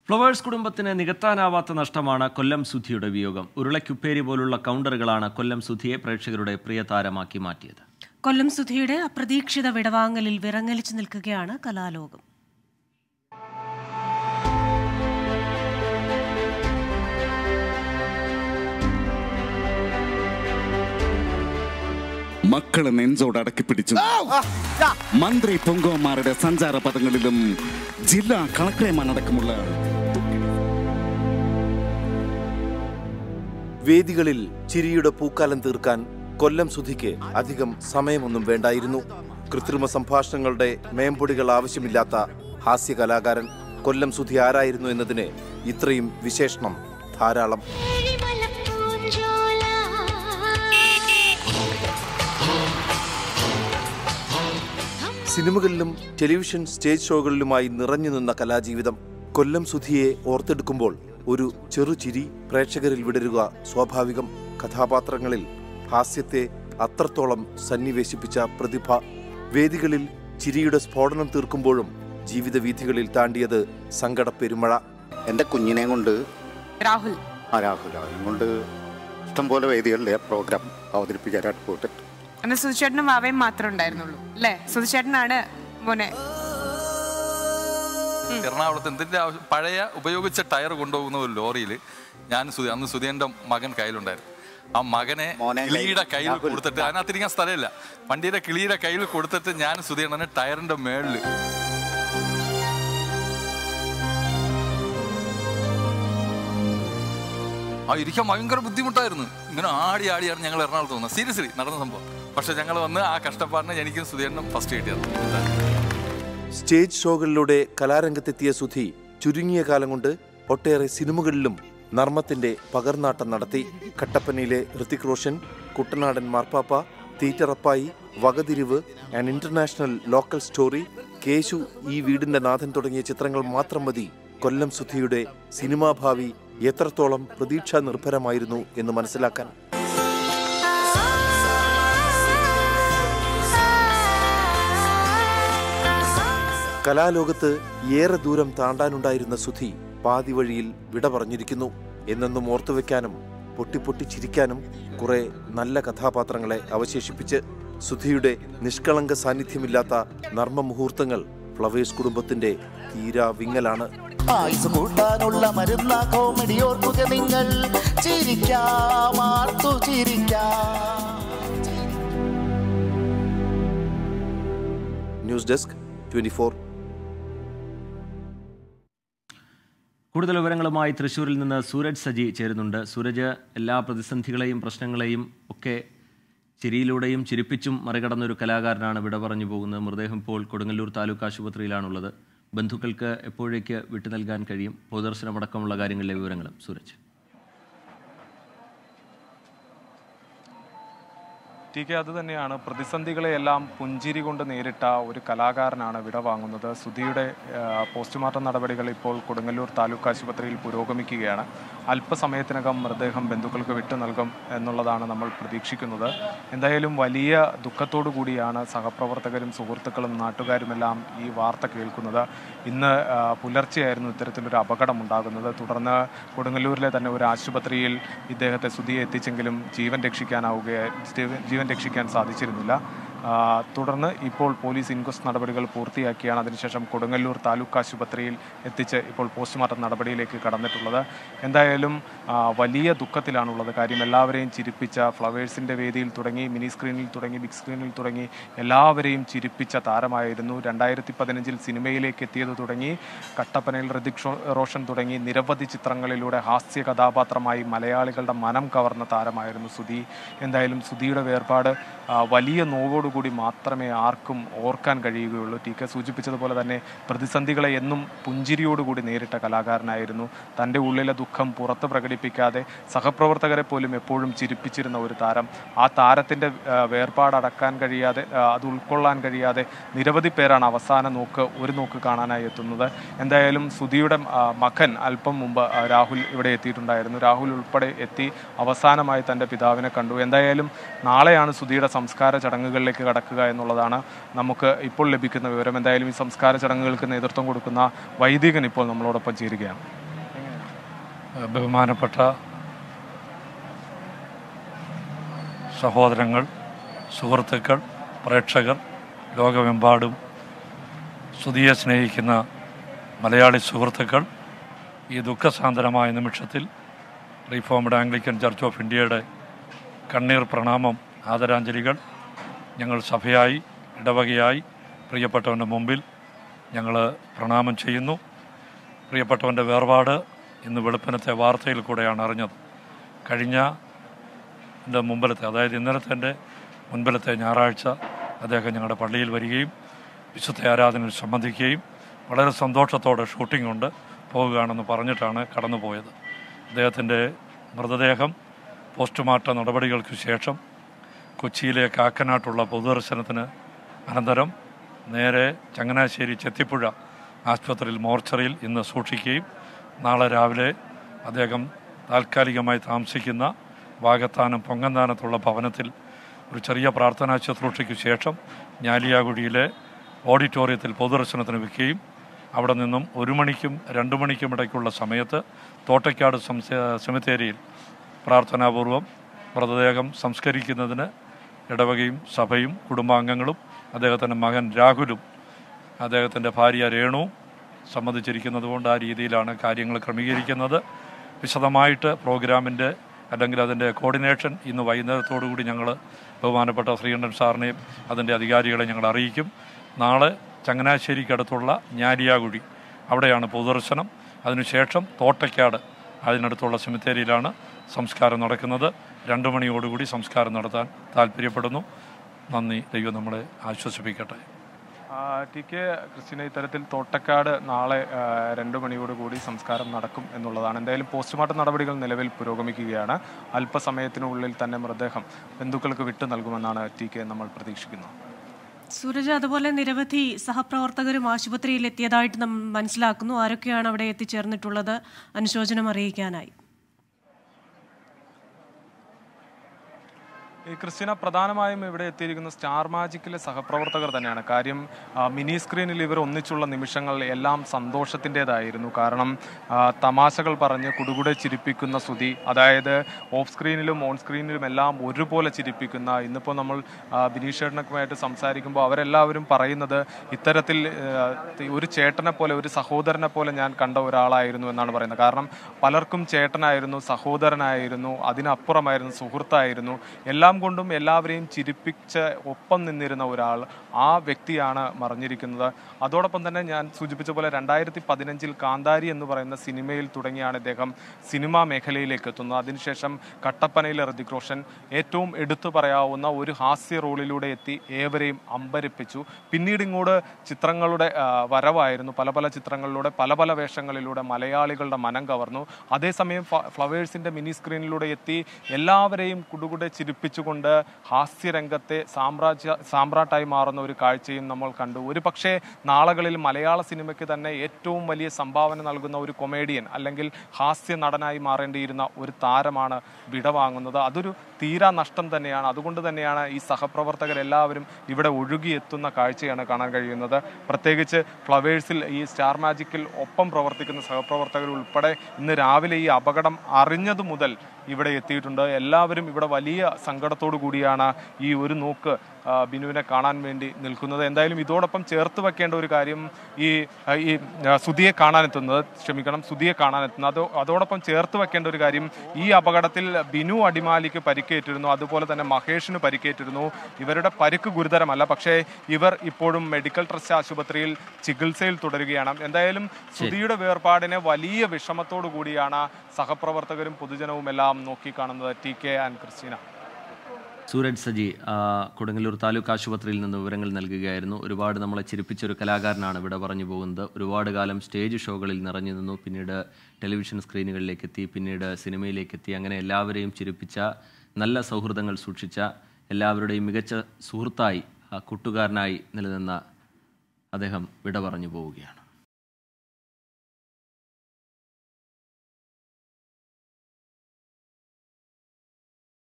Flowers കുടുംബത്തിന് നികത്താനാവാത്ത നഷ്ടമാണ് കൊല്ലം സുധിയുടെ വിയോഗം ഉരുളക്കുപ്പേരി പോലുള്ള കൗണ്ടറുകളാണ് കൊല്ലം സുധിയെ പ്രേക്ഷകരുടെ പ്രിയ താരമാക്കി മാറ്റിയത് കൊല്ലം സുധിയുടെ അപ്രതീക്ഷിത വിടവാങ്ങലിൽ വിറങ്ങലിച്ചു നിൽക്കുകയാണ് കലാലോകം മക്കളെ നെഞ്ചോട് അടക്കി പിടിച്ചു മന്ത്രി പൊങ്കോമാരുടെ സഞ്ചാര പദങ്ങളിലും ജില്ലാ കളക്ടർമാരടക്കമുള്ള വേദികളിൽ ചിരിയുടെ പൂക്കാലം തീർക്കാൻ കൊല്ലം സുധിക്ക് അധികം സമയമൊന്നും വേണ്ടായിരുന്നു കൃത്രിമ സംഭാഷണങ്ങളുടെ മേമ്പൊടികൾ ആവശ്യമില്ലാത്ത ഹാസ്യ കലാകാരൻ കൊല്ലം സുധി ആരായിരുന്നു എന്നതിന് ഇത്രയും വിശേഷണം ധാരാളം സിനിമകളിലും ടെലിവിഷൻ സ്റ്റേജ് ഷോകളിലുമായി നിറഞ്ഞു നിന്ന കലാജീവിതം കൊല്ലം സുധിയെ ഓർത്തെടുക്കുമ്പോൾ ഒരു ചെറുചിരി പ്രേക്ഷകരിൽ വിടരുക സ്വാഭാവികം കഥാപാത്രങ്ങളിൽ ഹാസ്യത്തെ അത്രത്തോളം സന്നിവേശിപ്പിച്ച പ്രതിഭ വേദികളിൽ ചിരിയുടെ സ്ഫോടനം തീർക്കുമ്പോഴും ജീവിത വീഥികളിൽ താണ്ടിയത് സങ്കട പെരുമഴ എൻ്റെ കുഞ്ഞിനെ കൊണ്ട് രാഹുൽ ആ രാഹുൽ അവനും കൊണ്ട് ഇഷ്ടംപോലെ വേദികളിലെ പ്രോഗ്രാം അവതരിപ്പിക്കാനായിട്ട് പോയിട്ട് അന്ന് സുധിച്ചേട്ടനും വാവയും മാത്രമേ ഉണ്ടായിരുന്നുള്ളൂ അല്ലേ സുധിച്ചേട്ടനാണ് മോനെ എറണാകുളത്ത് എന്തിന്റെ ആവശ്യം പഴയ ഉപയോഗിച്ച ടയർ കൊണ്ടുപോകുന്ന ഒരു ലോറിയിൽ ഞാൻ സുധി അന്ന് സുധീന്റെ മകൻ കയ്യിലുണ്ടായിരുന്നു ആ മകനെ മോനെ കിളിയുടെ കയ്യിൽ- കയ്യിൽ രാഹുൽ. കൊടുത്തിട്ട് അതിനകത്തിരിക്കാൻ സ്ഥലമില്ല വണ്ടിയുടെ കിളിയുടെ കയ്യിൽ കൊടുത്തിട്ട് ഞാൻ സുധീണ്ണനെ ടയറിന്റെ മേളില് ആ ഇരിക്കാൻ ഭയങ്കര ബുദ്ധിമുട്ടായിരുന്നു ഇങ്ങനെ ആടി ആടിയാണ് ഞങ്ങൾ എറണാകുളത്ത് വന്നത് സീരിയസ്ലി നടന്ന സംഭവം പക്ഷെ ഞങ്ങൾ വന്ന് ആ കഷ്ടപ്പാടിന് എനിക്കും സുധീണ്ണും ഫസ്റ്റ് കിട്ടിയത് സ്റ്റേജ് ഷോകളിലൂടെ കലാരംഗത്തെത്തിയ സുധി ചുരുങ്ങിയ കാലം കൊണ്ട് ഒട്ടേറെ സിനിമകളിലും നർമ്മത്തിന്റെ പകർനാട്ടം നടത്തി കട്ടപ്പനയിലെ Hrithik Roshan Kuttanadan Marpappa Theettarappai Vakathirivu and international local story Keshu ഈ വീടിന്റെ നാഥൻ തുടങ്ങിയ ചിത്രങ്ങൾ മാത്രം മതി കൊല്ലം സുധിയുടെ സിനിമാ ഭാവി എത്രത്തോളം പ്രതീക്ഷാ നിർഭരമായിരുന്നു എന്ന് മനസ്സിലാക്കാൻ കലാലോകത്ത് ഏറെ ദൂരം താണ്ടാനുണ്ടായിരുന്ന സുധി പാതി വഴിയിൽ വിട പറഞ്ഞിരിക്കുന്നു എന്നെന്നും ഓർത്തുവെക്കാനും പൊട്ടിപ്പൊട്ടി ചിരിക്കാനും കുറെ നല്ല കഥാപാത്രങ്ങളെ അവശേഷിപ്പിച്ച് സുധിയുടെ നിഷ്കളങ്ക സാന്നിധ്യമില്ലാത്ത നർമ്മ മുഹൂർത്തങ്ങൾ ഫ്ലവേഴ്സ് കുടുംബത്തിന്റെ തീരാ വിങ്ങലാണ് ആയുസ് കൂട്ടാനുള്ള മരുന്ന കോമഡി ഓർക്കുക നിങ്ങൾ ചിരിക്കാം ആർത്തു ചിരിക്കാം ന്യൂസ് ഡെസ്ക് ട്വന്റി കൂടുതൽ വിവരങ്ങളുമായി തൃശ്ശൂരിൽ നിന്ന് സൂരജ് സജി ചേരുന്നുണ്ട് സൂരജ് എല്ലാ പ്രതിസന്ധികളെയും പ്രശ്നങ്ങളെയും ഒക്കെ ചിരിയിലൂടെയും ചിരിപ്പിച്ചും മറികടന്ന ഒരു കലാകാരനാണ് വിട പറഞ്ഞു പോകുന്നത് മൃതദേഹം ഇപ്പോൾ കൊടുങ്ങല്ലൂർ താലൂക്ക് ആശുപത്രിയിലാണുള്ളത് ബന്ധുക്കൾക്ക് എപ്പോഴേക്ക് വിട്ടു നൽകാൻ കഴിയും പൊതുദർശനമടക്കമുള്ള കാര്യങ്ങളിലെ വിവരങ്ങളും സൂരജ് ടി കെ അത് തന്നെയാണ് പ്രതിസന്ധികളെയെല്ലാം പുഞ്ചിരി കൊണ്ട് നേരിട്ട ഒരു കലാകാരനാണ് വിട വാങ്ങുന്നത് സുധിയുടെ ആ, പോസ്റ്റ്മോർട്ടം നടപടികൾ ഇപ്പോൾ കൊടുങ്ങല്ലൂർ താലൂക്ക് ആശുപത്രിയിൽ പുരോഗമിക്കുകയാണ് അല്പസമയത്തിനകം മൃതദേഹം ബന്ധുക്കൾക്ക് വിട്ടു നൽകും എന്നുള്ളതാണ് നമ്മൾ പ്രതീക്ഷിക്കുന്നത് എന്തായാലും വലിയ ദുഃഖത്തോടു കൂടിയാണ് സഹപ്രവർത്തകരും സുഹൃത്തുക്കളും നാട്ടുകാരുമെല്ലാം ഈ വാർത്ത കേൾക്കുന്നത് ഇന്ന് ആ, പുലർച്ചെയായിരുന്നു ഇത്തരത്തിലൊരു അപകടം ഉണ്ടാകുന്നത് തുടർന്ന് കൊടുങ്ങല്ലൂരിലെ തന്നെ ഒരു ആശുപത്രിയിൽ ഇദ്ദേഹത്തെ സുധിയെ എത്തിച്ചെങ്കിലും ജീവൻ രക്ഷിക്കാനാവുകയായി ജീവൻ- ജീവൻ രക്ഷിക്കാൻ സാധിച്ചിരുന്നില്ല ആ, തുടർന്ന് ഇപ്പോൾ പോലീസ് ഇൻക്വസ്റ്റ് നടപടികൾ പൂർത്തിയാക്കിയാണ് അതിനുശേഷം കൊടുങ്ങല്ലൂർ താലൂക്ക് ആശുപത്രിയിൽ എത്തിച്ച് ഇപ്പോൾ പോസ്റ്റ്മോർട്ടം നടപടിയിലേക്ക് കടന്നിട്ടുള്ളത് എന്തായാലും ആ, വലിയ ദുഃഖത്തിലാണുള്ളത് കാര്യം എല്ലാവരെയും ചിരിപ്പിച്ച ഫ്ലവേഴ്സിൻ്റെ വേദിയിൽ തുടങ്ങി മിനി സ്ക്രീനിൽ തുടങ്ങി ബിഗ് സ്ക്രീനിൽ തുടങ്ങി എല്ലാവരെയും ചിരിപ്പിച്ച താരമായിരുന്നു രണ്ടായിരത്തി പതിനഞ്ചിൽ സിനിമയിലേക്ക് എത്തിയത് തുടങ്ങി കട്ടപ്പനയിൽ ഋതിക് ഷോ- റോഷൻ തുടങ്ങി നിരവധി ചിത്രങ്ങളിലൂടെ ഹാസ്യ കഥാപാത്രമായി മലയാളികളുടെ മനം കവർന്ന താരമായിരുന്നു സുധി എന്തായാലും സുധിയുടെ വേർപാട് ആ, വലിയ നോവോടുകൂടി മാത്രമേ ആർക്കും ഓർക്കാൻ കഴിയുകയുള്ളൂ ടി കെ സൂചിപ്പിച്ചതുപോലെ തന്നെ പ്രതിസന്ധികളെ എന്നും പുഞ്ചിരിയോടുകൂടി നേരിട്ട കലാകാരനായിരുന്നു തൻ്റെ ഉള്ളിലെ ദുഃഖം പുറത്ത് പ്രകടിപ്പിക്കാതെ സഹപ്രവർത്തകരെ പോലും എപ്പോഴും ചിരിപ്പിച്ചിരുന്ന ഒരു താരം ആ താരത്തിൻ്റെ വേർപാട് അടക്കാൻ കഴിയാതെ ആ, അത് ഉൾക്കൊള്ളാൻ കഴിയാതെ നിരവധി പേരാണ് അവസാന നോക്ക് ഒരു നോക്ക് കാണാനായി എത്തുന്നത് എന്തായാലും സുധിയുടെ ആ, മകൻ അല്പം മുമ്പ് ആ, രാഹുൽ ഇവിടെ എത്തിയിട്ടുണ്ടായിരുന്നു രാഹുൽ ഉൾപ്പെടെ എത്തി അവസാനമായി തൻ്റെ പിതാവിനെ കണ്ടു എന്തായാലും നാളെയാണ് സുധിയുടെ സംസ്കാര ചടങ്ങുകളിലേക്ക് കടക്കുക എന്നുള്ളതാണ് നമുക്ക് ഇപ്പോൾ ലഭിക്കുന്ന വിവരം എന്തായാലും ഈ സംസ്കാര ചടങ്ങുകൾക്ക് നേതൃത്വം കൊടുക്കുന്ന വൈദികൻ ഇപ്പോൾ നമ്മളോടൊപ്പം ചേരുകയാണ് ഏഹ് ബഹുമാനപ്പെട്ട സഹോദരങ്ങൾ സുഹൃത്തുക്കൾ പ്രേക്ഷകർ ലോകമെമ്പാടും സ്തുതിയെ സ്നേഹിക്കുന്ന മലയാളി സുഹൃത്തുക്കൾ ഈ ദുഃഖസാന്ദ്രമായ നിമിഷത്തിൽ റീഫോംഡ് ആംഗ്ലിക്കൻ ചർച്ച് ഓഫ് ഇന്ത്യയുടെ കണ്ണീർ പ്രണാമം ആദരാഞ്ജലികൾ ഞങ്ങൾ സഭയായി ഇടവകയായി പ്രിയപ്പെട്ടവൻ്റെ മുമ്പിൽ ഞങ്ങൾ പ്രണാമം ചെയ്യുന്നു പ്രിയപ്പെട്ടവൻ്റെ വേർപാട് ഇന്ന് വെളുപ്പിനത്തെ വാർത്തയിൽ കൂടെയാണ് അറിഞ്ഞത് കഴിഞ്ഞ എൻ്റെ മുമ്പിലത്തെ അതായത് ഇന്നലത്തെ എൻ്റെ മുൻപിലത്തെ ഞായറാഴ്ച അദ്ദേഹം ഞങ്ങളുടെ പള്ളിയിൽ വരികയും വിശുദ്ധ ആരാധനയിൽ സംബന്ധിക്കുകയും വളരെ സന്തോഷത്തോടെ ഷൂട്ടിംഗ് കൊണ്ട് പോവുകയാണെന്ന് പറഞ്ഞിട്ടാണ് കടന്നുപോയത് അദ്ദേഹത്തിൻ്റെ മൃതദേഹം പോസ്റ്റ്മോർട്ടം നടപടികൾക്ക് ശേഷം കൊച്ചിയിലെ കാക്കനാട്ടുള്ള പൊതുദർശനത്തിന് അനന്തരം നേരെ ചങ്ങനാശ്ശേരി ചെത്തിപ്പുഴ ആശുപത്രിയിൽ മോർച്ചറിയിൽ ഇന്ന് സൂക്ഷിക്കുകയും നാളെ രാവിലെ അദ്ദേഹം താൽക്കാലികമായി താമസിക്കുന്ന വാഗത്താനം പൊങ്ങന്താനത്തുള്ള ഭവനത്തിൽ ഒരു ചെറിയ പ്രാർത്ഥനാ ശുശ്രൂഷയ്ക്ക് ശേഷം ഞാലിയാകുടിയിലെ ഓഡിറ്റോറിയത്തിൽ പൊതുദർശനത്തിന് വെക്കുകയും അവിടെ നിന്നും ഒരു മണിക്കും രണ്ട് മണിക്കും ഇടയ്ക്കുള്ള സമയത്ത് തോട്ടയ്ക്കാട് സംസ സെമിത്തേരിയിൽ പ്രാർത്ഥനാപൂർവം മൃതദേഹം സംസ്കരിക്കുന്നതിന് ഇടവകയും സഭയും കുടുംബാംഗങ്ങളും അദ്ദേഹത്തിൻ്റെ മകൻ രാഹുലും അദ്ദേഹത്തിൻ്റെ ഭാര്യ രേണുവും സമ്മതിച്ചിരിക്കുന്നത് കൊണ്ട് ആ രീതിയിലാണ് കാര്യങ്ങൾ ക്രമീകരിക്കുന്നത് വിശദമായിട്ട് പ്രോഗ്രാമിൻ്റെ അല്ലെങ്കിൽ അതിൻ്റെ കോർഡിനേഷൻ ഇന്ന് വൈകുന്നേരത്തോടു കൂടി ഞങ്ങൾ ബഹുമാനപ്പെട്ട ശ്രീകണ്ഠൻ സാറിനെയും അതിൻ്റെ അധികാരികളെ ഞങ്ങൾ അറിയിക്കും നാളെ ചങ്ങനാശ്ശേരിക്കടുത്തുള്ള ഞാലിയാകുഴി അവിടെയാണ് പൊതുദർശനം അതിനുശേഷം തോട്ടയ്ക്കാട് അതിനടുത്തുള്ള സെമിത്തേരിയിലാണ് സംസ്കാരം നടക്കുന്നത് രണ്ടു മണിയോടുകൂടി സംസ്കാരം നടത്താൻ താല്പര്യപ്പെടുന്നു നന്ദി ദൈവം നമ്മളെ ആശ്വസിപ്പിക്കട്ടെ ആ, ടി കെ ക്രിസ്ത്യന ഇത്തരത്തിൽ തോട്ടക്കാട് നാളെ ആ, രണ്ടു മണിയോട് കൂടി സംസ്കാരം നടക്കും എന്നുള്ളതാണ് എന്തായാലും പോസ്റ്റ്മോർട്ടം നടപടികൾ നിലവിൽ പുരോഗമിക്കുകയാണ് അല്പസമയത്തിനുള്ളിൽ തന്നെ മൃതദേഹം ബന്ധുക്കൾക്ക് വിട്ടു നൽകുമെന്നാണ് ടി കെ നമ്മൾ പ്രതീക്ഷിക്കുന്നത് സൂരജ് അതുപോലെ നിരവധി സഹപ്രവർത്തകരും ആശുപത്രിയിൽ എത്തിയതായിട്ട് നാം മനസ്സിലാക്കുന്നു ആരൊക്കെയാണ് അവിടെ എത്തിച്ചേർന്നിട്ടുള്ളത് അനുശോചനം അറിയിക്കാനായി ഈ ക്രിസ്ത്യന പ്രധാനമായും ഇവിടെ എത്തിയിരിക്കുന്ന സ്റ്റാർ മാജിക്കിലെ സഹപ്രവർത്തകർ തന്നെയാണ് കാര്യം ആ, മിനി സ്ക്രീനിൽ ഇവർ ഒന്നിച്ചുള്ള നിമിഷങ്ങൾ എല്ലാം സന്തോഷത്തിൻ്റെതായിരുന്നു കാരണം ആ, തമാശകൾ പറഞ്ഞ് കുടുകുടെ ചിരിപ്പിക്കുന്ന സ്തുതി അതായത് ഓഫ് സ്ക്രീനിലും ഓൺ സ്ക്രീനിലും എല്ലാം ഒരുപോലെ ചിരിപ്പിക്കുന്ന ഇന്നിപ്പോൾ നമ്മൾ ആ, ബിനീഷ് ചേട്ടനൊക്കെയായിട്ട് സംസാരിക്കുമ്പോൾ അവരെല്ലാവരും പറയുന്നത് ഇത്തരത്തിൽ ആ, ഒരു ചേട്ടനെ പോലെ ഒരു സഹോദരനെ പോലെ ഞാൻ കണ്ട ഒരാളായിരുന്നു എന്നാണ് പറയുന്നത് കാരണം പലർക്കും ചേട്ടനായിരുന്നു സഹോദരനായിരുന്നു അതിനപ്പുറമായിരുന്നു സുഹൃത്തായിരുന്നു എല്ലാം കൊണ്ടും എല്ലാവരെയും ചിരിപ്പിച്ച് ഒപ്പം നിന്നിരുന്ന ഒരാൾ ആ വ്യക്തിയാണ് മറിഞ്ഞിരിക്കുന്നത് അതോടൊപ്പം തന്നെ ഞാൻ സൂചിപ്പിച്ച പോലെ രണ്ടായിരത്തി പതിനഞ്ചിൽ കാന്താരി എന്ന് പറയുന്ന സിനിമയിൽ തുടങ്ങിയാണ് ഇദ്ദേഹം സിനിമാ മേഖലയിലേക്ക് എത്തുന്നത് അതിനുശേഷം കട്ടപ്പനയിലെ ഋതിക് റോഷൻ ഏറ്റവും എടുത്തു പറയാവുന്ന ഒരു ഹാസ്യ റോളിലൂടെ എത്തി ഏവരെയും അമ്പരിപ്പിച്ചു പിന്നീട് ഇങ്ങോട്ട് ചിത്രങ്ങളുടെ ആ, വരവായിരുന്നു പല പല ചിത്രങ്ങളിലൂടെ പല പല വേഷങ്ങളിലൂടെ മലയാളികളുടെ മനം കവർന്നു അതേസമയം ഫ- ഫ്ലവേഴ്സിന്റെ മിനി സ്ക്രീനിലൂടെ എത്തി എല്ലാവരെയും കുടുകുടെ ചിരിപ്പിച്ചുകൊണ്ട് ഹാസ്യരംഗത്തെ സാമ്രാജ്യ സാമ്രാട്ടായി മാറുന്ന ഒരു കാഴ്ചയും നമ്മൾ കണ്ടു ഒരു പക്ഷേ നാളുകളിൽ മലയാള സിനിമയ്ക്ക് തന്നെ ഏറ്റവും വലിയ സംഭാവന നൽകുന്ന ഒരു കൊമേഡിയൻ അല്ലെങ്കിൽ ഹാസ്യ നടനായി മാറേണ്ടിയിരുന്ന ഒരു താരമാണ് വിടവാങ്ങുന്നത് അതൊരു തീരാ നഷ്ടം തന്നെയാണ് അതുകൊണ്ട് തന്നെയാണ് ഈ സഹപ്രവർത്തകരെല്ലാവരും ഇവിടെ ഒഴുകിയെത്തുന്ന കാഴ്ചയാണ് കാണാൻ കഴിയുന്നത് പ്രത്യേകിച്ച് ഫ്ലവേഴ്സിൽ ഈ സ്റ്റാർ മാജിക്കിൽ ഒപ്പം പ്രവർത്തിക്കുന്ന സഹപ്രവർത്തകർ ഉൾപ്പെടെ ഇന്ന് രാവിലെ ഈ അപകടം അറിഞ്ഞതു മുതൽ ഇവിടെ എത്തിയിട്ടുണ്ട് എല്ലാവരും ഇവിടെ വലിയ സങ്കടത്തോടു കൂടിയാണ് ഈ ഒരു നോക്ക് ആ, ബിനുവിനെ കാണാൻ വേണ്ടി നിൽക്കുന്നത് എന്തായാലും ഇതോടൊപ്പം ചേർത്ത് വെക്കേണ്ട ഒരു കാര്യം ഈ ആ, ഈ ആ, സുധിയെ കാണാനെത്തുന്നത് ക്ഷമിക്കണം സുധിയെ കാണാനെത്തുന്നത് അതോ അതോടൊപ്പം ചേർത്ത് വെക്കേണ്ട ഒരു കാര്യം ഈ അപകടത്തിൽ ബിനു അടിമാലിക്ക് പരിക്കേറ്റിരുന്നു അതുപോലെ തന്നെ മഹേഷിന് പരിക്കേറ്റിരുന്നു ഇവരുടെ പരിക്ക് ഗുരുതരമല്ല പക്ഷേ ഇവർ ഇപ്പോഴും മെഡിക്കൽ ട്രസ്റ്റ് ആശുപത്രിയിൽ ചികിത്സയിൽ തുടരുകയാണ് എന്തായാലും സുധിയുടെ വേർപാടിനെ വലിയ വിഷമത്തോടു കൂടിയാണ് സഹപ്രവർത്തകരും പൊതുജനവും എല്ലാം നോക്കിക്കാണുന്നത് T K and Christina Sooraj Saji ആ, കൊടുങ്ങല്ലൂർ താലൂക്ക് ആശുപത്രിയിൽ നിന്ന് വിവരങ്ങൾ നൽകുകയായിരുന്നു ഒരുപാട് നമ്മളെ ചിരിപ്പിച്ച ഒരു കലാകാരനാണ് ഇവിടെ പറഞ്ഞു പോകുന്നത് ഒരുപാട് കാലം സ്റ്റേജ് ഷോകളിൽ നിറഞ്ഞു നിന്നു പിന്നീട് ടെലിവിഷൻ സ്ക്രീനുകളിലേക്ക് എത്തി പിന്നീട് സിനിമയിലേക്ക് എത്തി അങ്ങനെ എല്ലാവരെയും ചിരിപ്പിച്ച നല്ല സൗഹൃദങ്ങൾ സൂക്ഷിച്ച എല്ലാവരുടെയും മികച്ച സുഹൃത്തായി ആ, കൂട്ടുകാരനായി നിലനിന്ന അദ്ദേഹം വിട പറഞ്ഞു പോവുകയാണ്